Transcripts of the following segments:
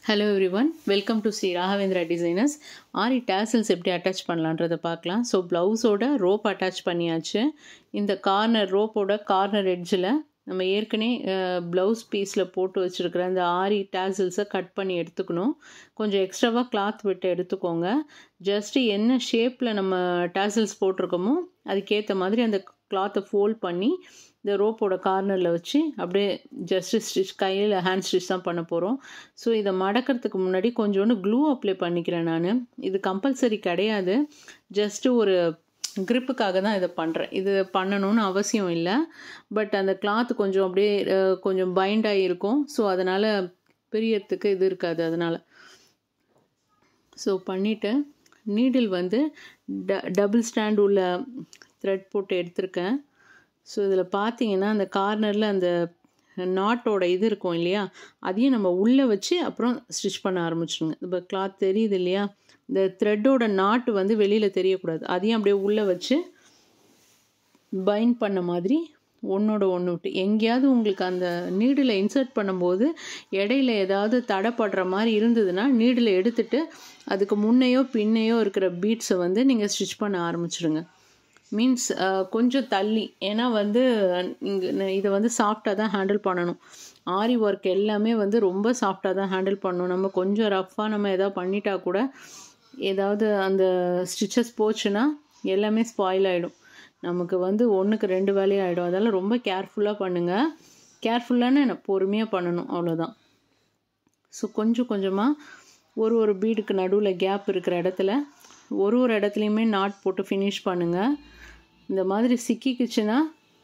hello everyone welcome to Sri Raghavendra designers aari tassels எப்படி attach பண்ணலான்றதை பார்க்கலாம் ஸோ ப்ளவுஸோட ரோப் அட்டாச் பண்ணியாச்சு இந்த கார்னர் ரோப்போட கார்னர் எட்ஜில் நம்ம ஏற்கனவே ப்ளவுஸ் பீஸில் போட்டு வச்சுருக்கிற அந்த ஆரி டேசல்ஸை கட் பண்ணி எடுத்துக்கணும் கொஞ்சம் எக்ஸ்ட்ராவாக கிளாத் விட்டு எடுத்துக்கோங்க ஜஸ்ட்டு என்ன ஷேப்பில் நம்ம டேசல்ஸ் போட்டிருக்கோமோ அதுக்கேற்ற மாதிரி அந்த கிளாத்தை ஃபோல்ட் பண்ணி இந்த ரோப்போட கார்னரில் வச்சு அப்படியே ஜஸ்ட்டு ஸ்டிச் கையில் ஹேண்ட் ஸ்டிச் தான் பண்ண போகிறோம் ஸோ இதை மடக்கிறதுக்கு முன்னாடி கொஞ்சோண்டு க்ளூ அப்ளை பண்ணிக்கிறேன் நான் இது கம்பல்சரி கிடையாது ஜஸ்ட்டு ஒரு க்ரிப்புக்காக தான் இதை பண்ணுறேன் இது பண்ணணும்னு அவசியம் இல்லை பட் அந்த கிளாத் கொஞ்சம் அப்படியே கொஞ்சம் பைண்டாகி இருக்கும் ஸோ அதனால் பிரியறதுக்கு இது இருக்காது அதனால் ஸோ பண்ணிவிட்டு நீடில் வந்து ட டபுள் ஸ்டாண்ட் உள்ள த்ரெட் போட்டு எடுத்திருக்கேன் ஸோ இதில் பார்த்தீங்கன்னா அந்த கார்னரில் அந்த நாட்டோட இது இருக்கும் இல்லையா அதையும் நம்ம உள்ளே வச்சு அப்புறம் ஸ்டிச் பண்ண ஆரம்பிச்சிடுங்க இப்போ கிளாத் தெரியுது இல்லையா இந்த த்ரெட்டோட நாட்டு வந்து வெளியில் தெரியக்கூடாது அதையும் அப்படியே உள்ளே வச்சு பைண்ட் பண்ண மாதிரி ஒன்றோட ஒன்று விட்டு எங்கேயாவது உங்களுக்கு அந்த நீடில் இன்சர்ட் பண்ணும்போது இடையில ஏதாவது தடைப்படுற மாதிரி இருந்ததுன்னா நீடில் எடுத்துட்டு அதுக்கு முன்னையோ பின்னையோ இருக்கிற பீட்ஸை வந்து நீங்கள் ஸ்டிச் பண்ண ஆரம்பிச்சிடுங்க மீன்ஸ் கொஞ்சம் தள்ளி ஏன்னா வந்து இங்கே இதை வந்து சாஃப்டாக தான் ஹேண்டில் பண்ணணும் ஆரி ஒர்க் எல்லாமே வந்து ரொம்ப சாஃப்டாக தான் ஹேண்டில் பண்ணணும் நம்ம கொஞ்சம் ரஃப்பாக நம்ம எதாவது பண்ணிட்டா கூட ஏதாவது அந்த ஸ்டிச்சஸ் போச்சுன்னா எல்லாமே ஸ்பாயில் ஆகிடும் நமக்கு வந்து ஒன்றுக்கு ரெண்டு வேலையாகிடும் அதெல்லாம் ரொம்ப கேர்ஃபுல்லாக பண்ணுங்கள் கேர்ஃபுல்லான எனக்கு பொறுமையாக பண்ணணும் அவ்வளோதான் ஸோ கொஞ்சம் கொஞ்சமாக ஒரு ஒரு பீடுக்கு நடுவில் கேப் இருக்கிற இடத்துல ஒரு ஒரு இடத்துலையுமே நாட் போட்டு ஃபினிஷ் பண்ணுங்கள் இந்த மாதிரி சிக்கிக்குச்சுன்னா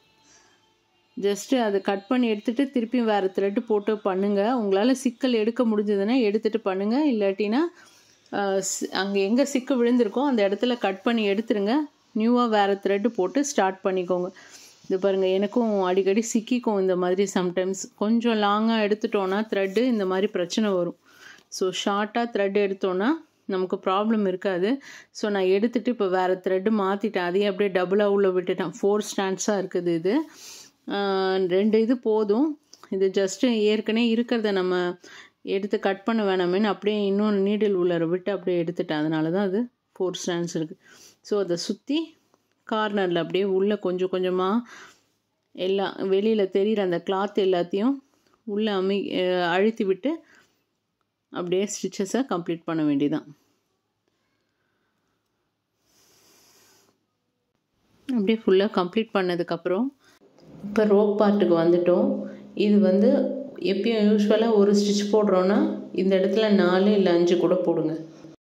ஜஸ்ட்டு அதை கட் பண்ணி எடுத்துகிட்டு திருப்பி வேறு த்ரெட்டு போட்டு பண்ணுங்கள் உங்களால் சிக்கல் எடுக்க முடிஞ்சதுன்னா எடுத்துகிட்டு பண்ணுங்கள் இல்லாட்டினா அங்கே எங்கே சிக்கு விழுந்திருக்கோ அந்த இடத்துல கட் பண்ணி எடுத்துருங்க நியூவாக வேறு த்ரெட்டு போட்டு ஸ்டார்ட் பண்ணிக்கோங்க இது பாருங்கள் எனக்கும் அடிக்கடி சிக்கிக்கும் இந்த மாதிரி சம்டைம்ஸ் கொஞ்சம் லாங்காக எடுத்துட்டோன்னா த்ரெட்டு இந்த மாதிரி பிரச்சனை வரும் ஸோ ஷார்ட்டாக த்ரெட் எடுத்தோன்னா நமக்கு ப்ராப்ளம் இருக்காது ஸோ நான் எடுத்துகிட்டு இப்போ வேறு த்ரெட்டு மாற்றிட்டேன் அதையும் அப்படியே டபுளாக உள்ளே விட்டுட்டேன் ஃபோர் ஸ்டாண்ட்ஸாக இருக்குது இது ரெண்டு இது போதும் இது ஜஸ்ட்டு ஏற்கனவே இருக்கிறத நம்ம எடுத்து கட் பண்ண வேணாமேன்னு அப்படியே இன்னொன்று நீடில் உள்ளர விட்டு அப்படியே எடுத்துட்டேன் அதனால தான் அது ஃபோர் ஸ்டாண்ட்ஸ் இருக்குது ஸோ அதை சுற்றி கார்னரில் அப்படியே உள்ளே கொஞ்சம் கொஞ்சமாக எல்லாம் வெளியில் தெரிகிற அந்த கிளாத் எல்லாத்தையும் உள்ளே அமை அழுத்தி விட்டு அப்படியே ஸ்டிச்சஸை கம்ப்ளீட் பண்ண வேண்டியதான் அப்படியே ஃபுல்லாக கம்ப்ளீட் பண்ணதுக்கப்புறம் இப்போ ரோப் பார்ட்டுக்கு வந்துட்டோம் இது வந்து எப்பயும் யூஸ்வலாக ஒரு ஸ்டிச் போடுறோன்னா இந்த இடத்துல நாலு இல்லை அஞ்சு கூட போடுங்க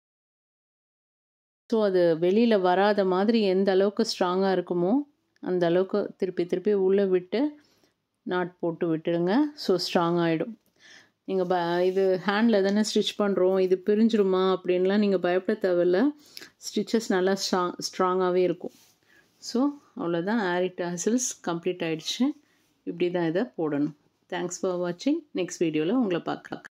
ஸோ அது வெளியில் வராத மாதிரி எந்த அளவுக்கு ஸ்ட்ராங்காக இருக்குமோ அந்த அளவுக்கு திருப்பி திருப்பி உள்ளே விட்டு நாட் போட்டு விட்டுடுங்க ஸோ ஸ்ட்ராங் ஆகிடும் நீங்கள் ப இது ஹேண்டில் தானே ஸ்டிச் பண்ணுறோம் இது பிரிஞ்சிருமா அப்படின்லாம் நீங்கள் பயப்பட தேவையில்ல ஸ்டிச்சஸ் நல்லா ஸ்ட்ராங் ஸ்ட்ராங்காகவே இருக்கும் ஸோ அவ்வளோதான் ஆரி டாசல்ஸ் கம்ப்ளீட் ஆகிடுச்சு இப்படி தான் இதை போடணும் தேங்க்ஸ் ஃபார் வாட்சிங் நெக்ஸ்ட் வீடியோவில் உங்களை பார்க்கலாம்